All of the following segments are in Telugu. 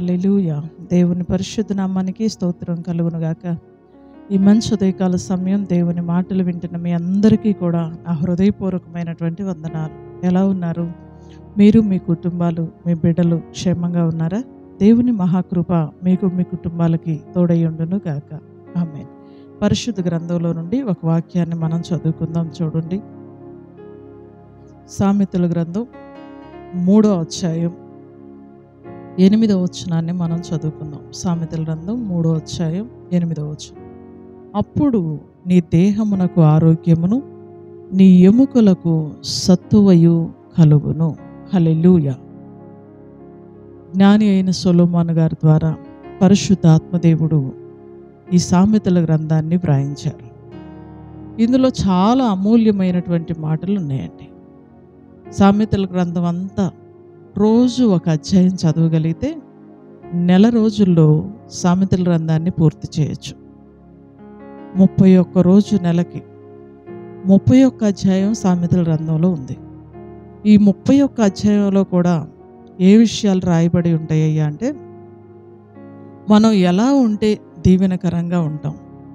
హల్లెలూయా దేవుని పరిశుద్ధ నామానికి స్తోత్రం కలుగును గాక ఈ మంచి ఉదయకాల సమయం దేవుని మాటలు వింటున్న మీ అందరికీ కూడా నా హృదయపూర్వకమైనటువంటి వందనాలు ఎలా ఉన్నారు మీరు మీ కుటుంబాలు మీ బిడ్డలు క్షేమంగా ఉన్నారా దేవుని మహాకృప మీకు మీ కుటుంబాలకి తోడై ఉండును గాక ఆమె పరిశుద్ధ గ్రంథంలో నుండి ఒక వాక్యాన్ని మనం చదువుకుందాం చూడండి సామెతల గ్రంథం మూడో అధ్యాయం ఎనిమిదవ వచనాన్ని మనం చదువుకుందాం సామెతల గ్రంథం మూడో అధ్యాయం ఎనిమిదవ వచనం అప్పుడు నీ దేహమునకు ఆరోగ్యమును నీ ఎముకలకు సత్తువయు కలుగును హలెలూయ జ్ఞాని అయిన సొలోమాన్ గారి ద్వారా పరిశుద్ధ ఆత్మదేవుడు ఈ సామెతల గ్రంథాన్ని వ్రాయించారు ఇందులో చాలా అమూల్యమైనటువంటి మాటలు ఉన్నాయండి సామెతల గ్రంథం అంతా రోజు ఒక అధ్యాయం చదవగలిగితే నెల రోజుల్లో సామెతల గ్రంథాన్ని పూర్తి చేయొచ్చు ముప్పై ఒక్క రోజు నెలకి ముప్పై ఒక్క అధ్యాయం సామెతల గ్రంథంలో ఉంది ఈ ముప్పై ఒక్క అధ్యాయంలో కూడా ఏ విషయాలు రాయబడి ఉంటాయ్యా అంటే మనం ఎలా ఉంటే దీవెనకరంగా ఉంటాం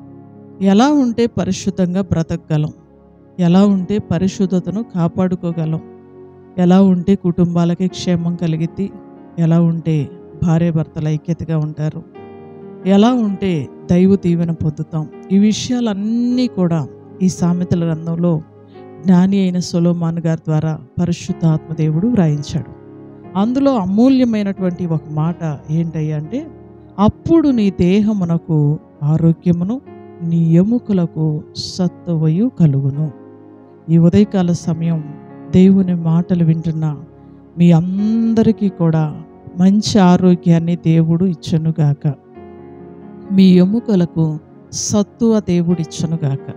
ఎలా ఉంటే పరిశుద్ధంగా బ్రతకగలం ఎలా ఉంటే పరిశుద్ధతను కాపాడుకోగలం ఎలా ఉంటే కుటుంబాలకి క్షేమం కలిగిద్ది ఎలా ఉంటే భార్య భర్తల ఐక్యతగా ఉంటారు ఎలా ఉంటే దైవ దీవెన పొందుతాం ఈ విషయాలన్నీ కూడా ఈ సామెతల గ్రంథంలో జ్ఞాని అయిన సొలోమాన్ గారి ద్వారా పరిశుద్ధ ఆత్మదేవుడు వ్రాయించాడు అందులో అమూల్యమైనటువంటి ఒక మాట ఏంటయ్యా అంటే అప్పుడు నీ దేహమునకు ఆరోగ్యమును నీ ఎముకలకు సత్తువయు కలుగును ఈ ఉదయకాల సమయం దేవుని మాటలు వింటున్న మీ అందరికీ కూడా మంచి ఆరోగ్యాన్ని దేవుడు ఇచ్చునుగాక మీ ఎముకలకు సత్తువ దేవుడు ఇచ్చునుగాక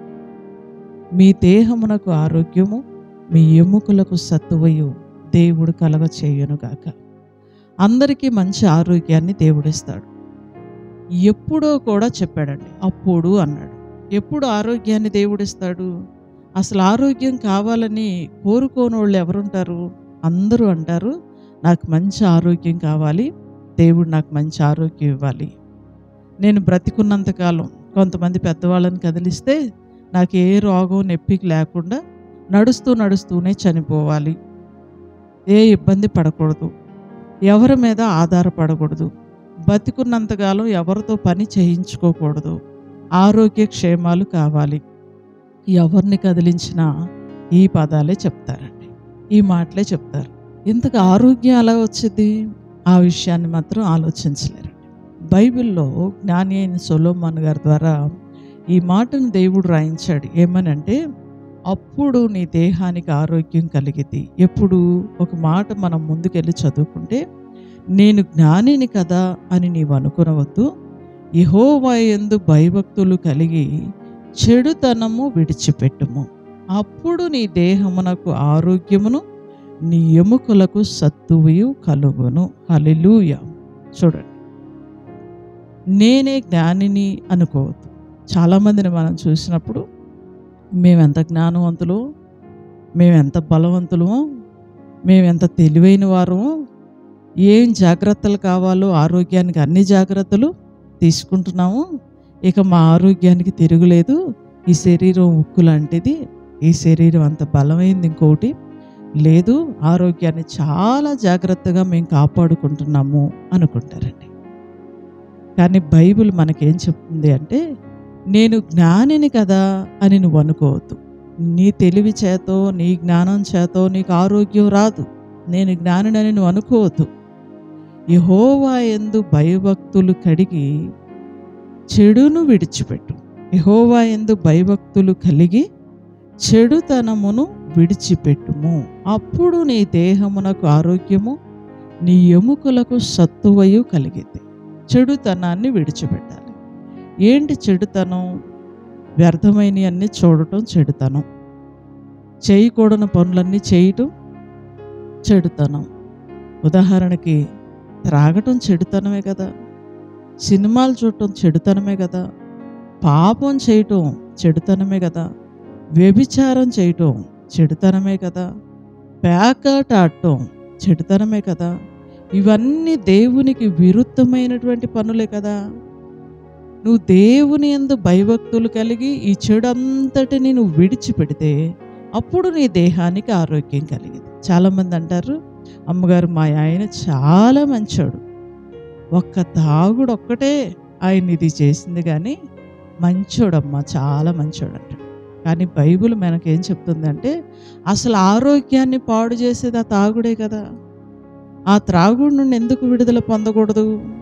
మీ దేహమునకు ఆరోగ్యము మీ ఎముకలకు సత్తువయు దేవుడు కలగ చేయునుగాక అందరికీ మంచి ఆరోగ్యాన్ని దేవుడిస్తాడు ఎప్పుడో కూడా చెప్పాడండి అప్పుడు అన్నాడు ఎప్పుడు ఆరోగ్యాన్ని దేవుడిస్తాడు అసలు ఆరోగ్యం కావాలని కోరుకోనోళ్ళు ఎవరుంటారు అందరూ అంటారు నాకు మంచి ఆరోగ్యం కావాలి దేవుడు నాకు మంచి ఆరోగ్యం ఇవ్వాలి నేను బ్రతికున్నంతకాలం కొంతమంది పెద్దవాళ్ళని కదిలిస్తే నాకు ఏ రోగం నొప్పికి లేకుండా నడుస్తూ నడుస్తూనే చనిపోవాలి ఏ ఇబ్బంది పడకూడదు ఎవరి మీద ఆధారపడకూడదు బతికున్నంతకాలం ఎవరితో పని చేయించుకోకూడదు ఆరోగ్య క్షేమాలు కావాలి ఎవరిని కదిలించినా ఈ పదాలే చెప్తారండి ఈ మాటలే చెప్తారు ఇంతకు ఆరోగ్యం ఎలా వచ్చింది ఆ విషయాన్ని మాత్రం ఆలోచించలేరండి బైబిల్లో జ్ఞాని అయిన సొలోమాన్ గారి ద్వారా ఈ మాటను దేవుడు రాయించాడు ఏమనంటే అప్పుడు నీ దేహానికి ఆరోగ్యం కలిగిద్ది ఎప్పుడు ఒక మాట మనం ముందుకెళ్ళి చదువుకుంటే నేను జ్ఞానిని కదా అని నీవు అనుకునవద్దు యహోవా ఎందు భయభక్తులు కలిగి చెడుతనము విడిచిపెట్టుము అప్పుడు నీ దేహమునకు ఆరోగ్యమును నీ ఎముకలకు సత్తువయు కలుగును హలిలూయ చూడండి నేనే జ్ఞానిని అనుకోవద్దు చాలామందిని మనం చూసినప్పుడు మేమెంత జ్ఞానవంతులు మేమెంత బలవంతులమో మేమెంత తెలివైన వారమో ఏం జాగ్రత్తలు కావాలో ఆరోగ్యానికి అన్ని జాగ్రత్తలు తీసుకుంటున్నాము ఇక మా ఆరోగ్యానికి తిరుగులేదు ఈ శరీరం ఉక్కు లాంటిది ఈ శరీరం అంత బలమైంది ఇంకోటి లేదు ఆరోగ్యాన్ని చాలా జాగ్రత్తగా మేము కాపాడుకుంటున్నాము అనుకుంటారండి కానీ బైబిల్ మనకేం చెప్తుంది అంటే నేను జ్ఞానిని కదా అని నువ్వు అనుకోవద్దు నీ తెలివి చేతో నీ జ్ఞానం చేతో నీకు ఆరోగ్యం రాదు నేను జ్ఞానినని నువ్వు అనుకోవద్దు యహోవా ఎందు భయభక్తులు కడిగి చెడును విడిచిపెట్టు యహోవా ఎందు భయభక్తులు కలిగి చెడుతనమును విడిచిపెట్టుము అప్పుడు నీ దేహమునకు ఆరోగ్యము నీ ఎముకలకు సత్తువయు కలిగింది చెడుతనాన్ని విడిచిపెట్టాలి ఏంటి చెడుతనం వ్యర్థమైనవి అన్నీ చూడటం చెడుతనం చేయకూడని పనులన్నీ చేయటం చెడుతనం ఉదాహరణకి త్రాగటం చెడుతనమే కదా సినిమాలు చూడటం చెడుతనమే కదా పాపం చేయటం చెడుతనమే కదా వ్యభిచారం చేయటం చెడుతనమే కదా ప్యాకాట ఆడటం చెడుతనమే కదా ఇవన్నీ దేవునికి విరుద్ధమైనటువంటి పనులే కదా నువ్వు దేవుని ఎందు భయభక్తులు కలిగి ఈ చెడంతటిని నువ్వు విడిచిపెడితే అప్పుడు నీ దేహానికి ఆరోగ్యం కలిగింది చాలామంది అంటారు అమ్మగారు మా ఆయన చాలా మంచోడు ఒక్క తాగుడు ఒక్కటే ఆయన ఇది చేసింది కానీ మంచోడమ్మా చాలా మంచోడు అంటాడు కానీ బైబిల్ మనకేం చెప్తుందంటే అసలు ఆరోగ్యాన్ని పాడు చేసేది ఆ తాగుడే కదా ఆ త్రాగుడు నుండి ఎందుకు విడుదల పొందకూడదు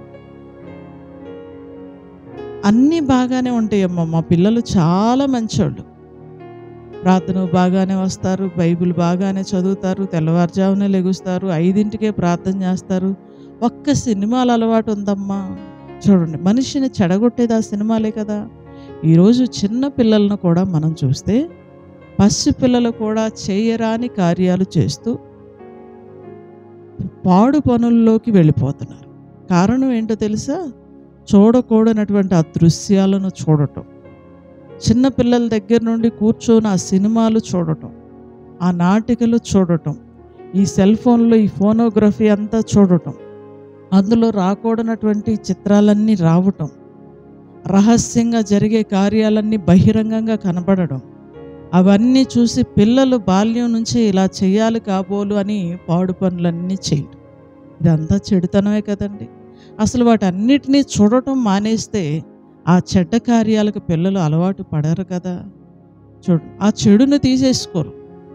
అన్నీ బాగానే ఉంటాయమ్మా మా పిల్లలు చాలా మంచోళ్ళు ప్రార్థన బాగానే వస్తారు బైబిల్ బాగానే చదువుతారు తెల్లవారుజామునే లెగుస్తారు ఐదింటికే ప్రార్థన చేస్తారు ఒక్క సినిమాలు అలవాటు ఉందమ్మా చూడండి మనిషిని చెడగొట్టేది ఆ సినిమాలే కదా ఈరోజు చిన్న పిల్లలను కూడా మనం చూస్తే పసి పిల్లలు కూడా చేయరాని కార్యాలు చేస్తూ పాడు పనుల్లోకి వెళ్ళిపోతున్నారు కారణం ఏంటో తెలుసా చూడకూడనటువంటి ఆ దృశ్యాలను చూడటం చిన్న పిల్లల దగ్గర నుండి కూర్చొని ఆ సినిమాలు చూడటం ఆ నాటికలు చూడటం ఈ సెల్ ఫోన్లో ఈ ఫోనోగ్రఫీ అంతా చూడటం అందులో రాకూడనటువంటి చిత్రాలన్నీ రావటం రహస్యంగా జరిగే కార్యాలన్నీ బహిరంగంగా కనబడడం అవన్నీ చూసి పిల్లలు బాల్యం నుంచి ఇలా చేయాలి కాబోలు అని పాడు పనులన్నీ చేయడం ఇదంతా చెడుతనమే కదండి అసలు వాటన్నిటినీ చూడటం మానేస్తే ఆ చెడ్డ కార్యాలకు పిల్లలు అలవాటు పడరు కదా చూడు ఆ చెడును తీసేసుకోరు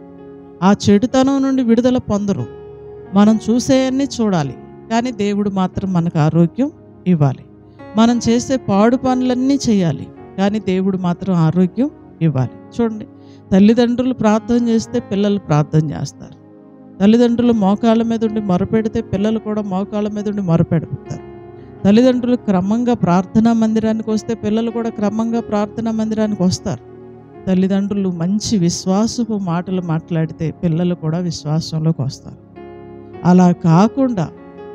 ఆ చెడుతనం నుండి విడుదల పొందరు మనం చూసేయన్నీ చూడాలి కానీ దేవుడు మాత్రం మనకు ఆరోగ్యం ఇవ్వాలి మనం చేసే పాడు పనులన్నీ చేయాలి కానీ దేవుడు మాత్రం ఆరోగ్యం ఇవ్వాలి చూడండి తల్లిదండ్రులు ప్రార్థన చేస్తే పిల్లలు ప్రార్థన చేస్తారు తల్లిదండ్రులు మోకాళ్ళ మీద ఉండి మొరపెడితే పిల్లలు కూడా మోకాళ్ళ మీద ఉండి మొరపెడతారు తల్లిదండ్రులు క్రమంగా ప్రార్థనా మందిరానికి వస్తే పిల్లలు కూడా క్రమంగా ప్రార్థనా మందిరానికి వస్తారు తల్లిదండ్రులు మంచి విశ్వాసపు మాటలు మాట్లాడితే పిల్లలు కూడా విశ్వాసంలోకి వస్తారు అలా కాకుండా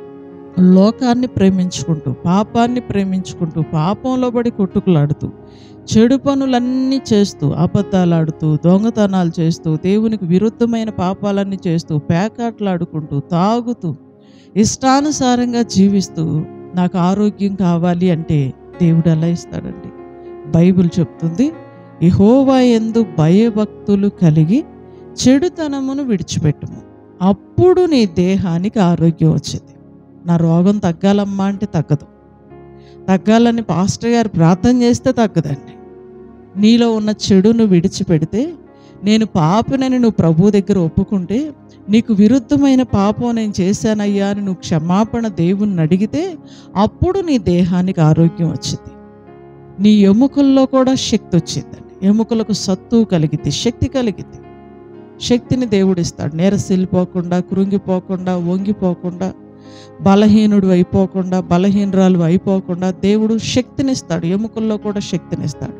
లోకాన్ని ప్రేమించుకుంటూ పాపాన్ని ప్రేమించుకుంటూ పాపంలో పడి కొట్టుకులాడుతూ చెడు పనులన్నీ చేస్తూ అబద్ధాలాడుతూ దొంగతనాలు చేస్తూ దేవునికి విరుద్ధమైన పాపాలన్నీ చేస్తూ పేకాట్లాడుకుంటూ తాగుతూ ఇష్టానుసారంగా జీవిస్తూ నాకు ఆరోగ్యం కావాలి అంటే దేవుడు ఎలా ఇస్తాడండి బైబిల్ చెప్తుంది యెహోవా ఎందు భయభక్తులు కలిగి చెడుతనమును విడిచిపెట్టుము అప్పుడు నీ దేహానికి ఆరోగ్యం వచ్చింది నా రోగం తగ్గాలమ్మా అంటే తగ్గదు తగ్గాలని పాస్టర్ గారు ప్రార్థన చేస్తే తగ్గదండి నీలో ఉన్న చెడును విడిచిపెడితే నేను పాపనని నువ్వు ప్రభు దగ్గర ఒప్పుకుంటే నీకు విరుద్ధమైన పాపం నేను చేశానయ్యా అని నువ్వు క్షమాపణ దేవుణ్ణి అడిగితే అప్పుడు నీ దేహానికి ఆరోగ్యం వచ్చింది నీ ఎముకల్లో కూడా శక్తి వచ్చిందండి ఎముకలకు సత్తు కలిగితే శక్తి కలిగింది శక్తిని దేవుడు ఇస్తాడు నేరసిల్లిపోకుండా కృంగిపోకుండా వంగిపోకుండా బలహీనుడు అయిపోకుండా బలహీనరాలు అయిపోకుండా దేవుడు శక్తినిస్తాడు ఎముకల్లో కూడా శక్తినిస్తాడు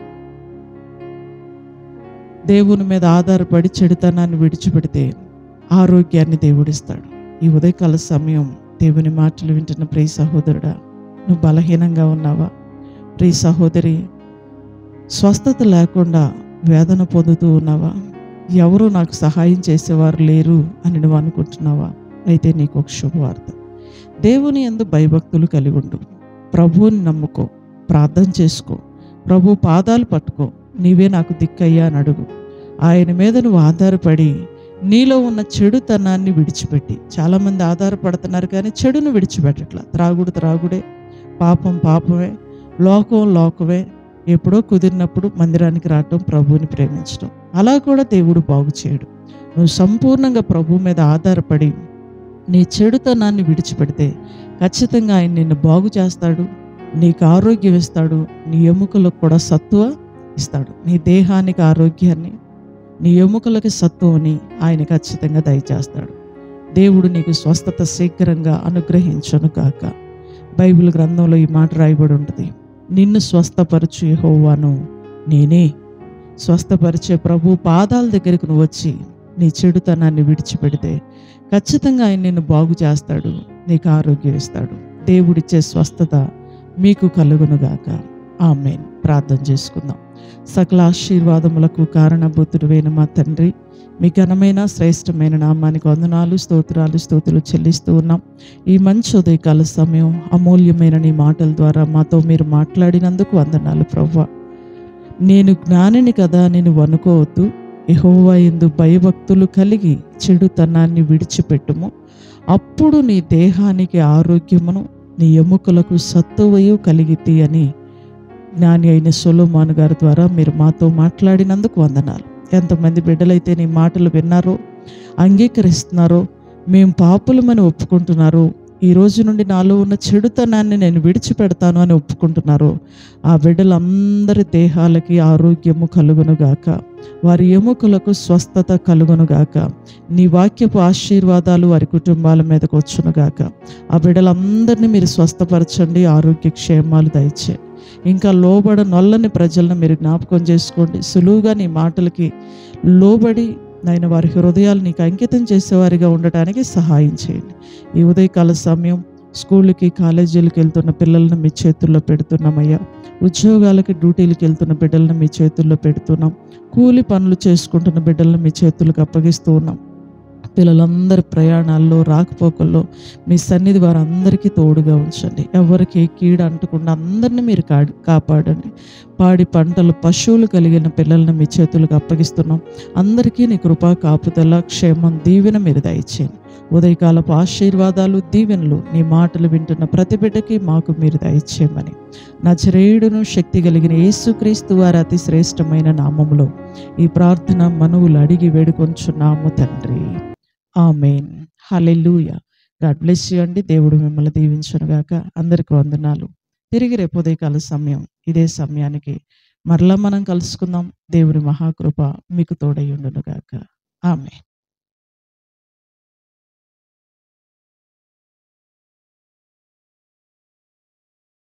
దేవుని మీద ఆధారపడి చెడుతనాన్ని విడిచిపెడితే ఆరోగ్యాన్ని దేవుడిస్తాడు ఈ ఉదయకాల సమయం దేవుని మాటలు వింటున్న ప్రియ సహోదరుడా నువ్వు బలహీనంగా ఉన్నావా ప్రియ సహోదరి స్వస్థత లేకుండా వేదన పొందుతూ ఉన్నావా ఎవరు నాకు సహాయం చేసేవారు లేరు అని నువ్వు అనుకుంటున్నావా అయితే నీకు ఒక శుభవార్త దేవుని ఎందు భయభక్తులు కలిగి ఉండు ప్రభువుని నమ్ముకో ప్రార్థన చేసుకో ప్రభు పాదాలు పట్టుకో నీవే నాకు దిక్కయ్యా అని అడుగు ఆయన మీద నువ్వు ఆధారపడి నీలో ఉన్న చెడుతనాన్ని విడిచిపెట్టి చాలామంది ఆధారపడుతున్నారు కానీ చెడును విడిచిపెట్టట్లా త్రాగుడు త్రాగుడే పాపం పాపమే లోకం లోకమే ఎప్పుడో కుదిరినప్పుడు మందిరానికి రావటం ప్రభువుని ప్రేమించడం అలా కూడా దేవుడు బాగు చేయడు నువ్వు సంపూర్ణంగా ప్రభు మీద ఆధారపడి నీ చెడుతనాన్ని విడిచిపెడితే ఖచ్చితంగా ఆయన నిన్ను బాగు చేస్తాడు నీకు ఆరోగ్యం ఇస్తాడు నీ ఎముకలకు కూడా సత్తువ ఇస్తాడు నీ దేహానికి ఆరోగ్యాన్ని నీ ఎముకలకి సత్తువని ఆయన ఖచ్చితంగా దయచేస్తాడు దేవుడు నీకు స్వస్థత శీఘ్రంగా అనుగ్రహించను కాక బైబిల్ గ్రంథంలో ఈ మాట రాయబడి ఉంటుంది నిన్ను స్వస్థపరచు యెహోవాను నేనే స్వస్థపరిచే ప్రభు పాదాల దగ్గరికి నువ్వు వచ్చి నీ చెడుతనాన్ని విడిచిపెడితే ఖచ్చితంగా ఆయన నిన్ను బాగు చేస్తాడు నీకు ఆరోగ్యం ఇస్తాడు దేవుడిచ్చే స్వస్థత మీకు కలుగునుగాక ఆమెన్ ప్రార్థన చేసుకుందాం సకల ఆశీర్వాదములకు కారణభూతుడువైన మా తండ్రి మీ ఘనమైన శ్రేష్టమైన నామానికి వందనాలు స్తోత్రాలు స్తోతులు చెల్లిస్తూ ఉన్నాం ఈ మంచి ఉదయకాల సమయం అమూల్యమైన నీ మాటల ద్వారా మాతో మీరు మాట్లాడినందుకు వందనాలు ప్రవ్వ నేను జ్ఞానిని కదా నేను వనుకోవద్దు యెహోవా ఎందు భయభక్తులు కలిగి చెడుతనాన్ని విడిచిపెట్టుము అప్పుడు నీ దేహానికి ఆరోగ్యమును నీ ఎముకలకు సత్తువయు కలిగితి అని జ్ఞాని అయిన సొలోమాన్ గారి ద్వారా మీరు మాతో మాట్లాడినందుకు వందనాలు ఎంతమంది బిడ్డలైతే నీ మాటలు విన్నారో అంగీకరిస్తున్నారో మేము పాపులమని ఒప్పుకుంటున్నారో ఈ రోజు నుండి నాలో ఉన్న చెడుతనాన్ని నేను విడిచిపెడతాను అని ఒప్పుకుంటున్నారు ఆ బిడ్డలందరి దేహాలకి ఆరోగ్యము కలుగునుగాక వారి ఎముకలకు స్వస్థత కలుగునుగాక నీ వాక్యపు ఆశీర్వాదాలు వారి కుటుంబాల మీదకు వచ్చునుగాక ఆ బిడ్డలందరినీ మీరు స్వస్థపరచండి ఆరోగ్య క్షేమాలు దయచేయండి ఇంకా లోబడ నొల్లని ప్రజలను మీరు జ్ఞాపకం చేసుకోండి సులువుగా నీ మాటలకి లోబడి నాయన వారి హృదయాలు నీకు అంకితం చేసేవారిగా ఉండటానికి సహాయం చేయండి ఈ ఉదయకాల సమయం స్కూళ్ళకి కాలేజీలకు వెళ్తున్న పిల్లలను మీ చేతుల్లో పెడుతున్నామయ్యా ఉద్యోగాలకి డ్యూటీలకు వెళ్తున్న బిడ్డలను మీ చేతుల్లో పెడుతున్నాం కూలి పనులు చేసుకుంటున్న బిడ్డలను మీ చేతులకు అప్పగిస్తూ ఉన్నాం పిల్లలందరి ప్రయాణాల్లో రాకపోకల్లో మీ సన్నిధి వారందరికీ తోడుగా ఉంచండి ఎవరికి కీడు అంటకుండా అందరినీ మీరు కాడి కాపాడండి పాడి పంటలు పశువులు కలిగిన పిల్లల్ని మీ చేతులకు అప్పగిస్తున్నాం అందరికీ నీ కృపా కాపుదల క్షేమం దీవెన మీరు దయచేయండి ఉదయకాలపు ఆశీర్వాదాలు దీవెనలు నీ మాటలు వింటున్న ప్రతి బిడ్డకి మాకు మీరు దయచేయమని నజరేయుడును శక్తి కలిగిన యేసుక్రీస్తు వారి అతి శ్రేష్టమైన నామములో ఈ ప్రార్థన మనవులు అడిగి వేడుకొంచున్నాము తండ్రి amen hallelujah God bless you అండి దేవుడు మిమ్మల్ని దీవించునుగాక అందరికి వందనాలు తిరిగి రేపు ఉదయకాల సమయం ఇదే సమయానికి మరలా మనం కలుసుకుందాం దేవుడి మహాకృప మీకు తోడై ఉండునుగాక ఆమె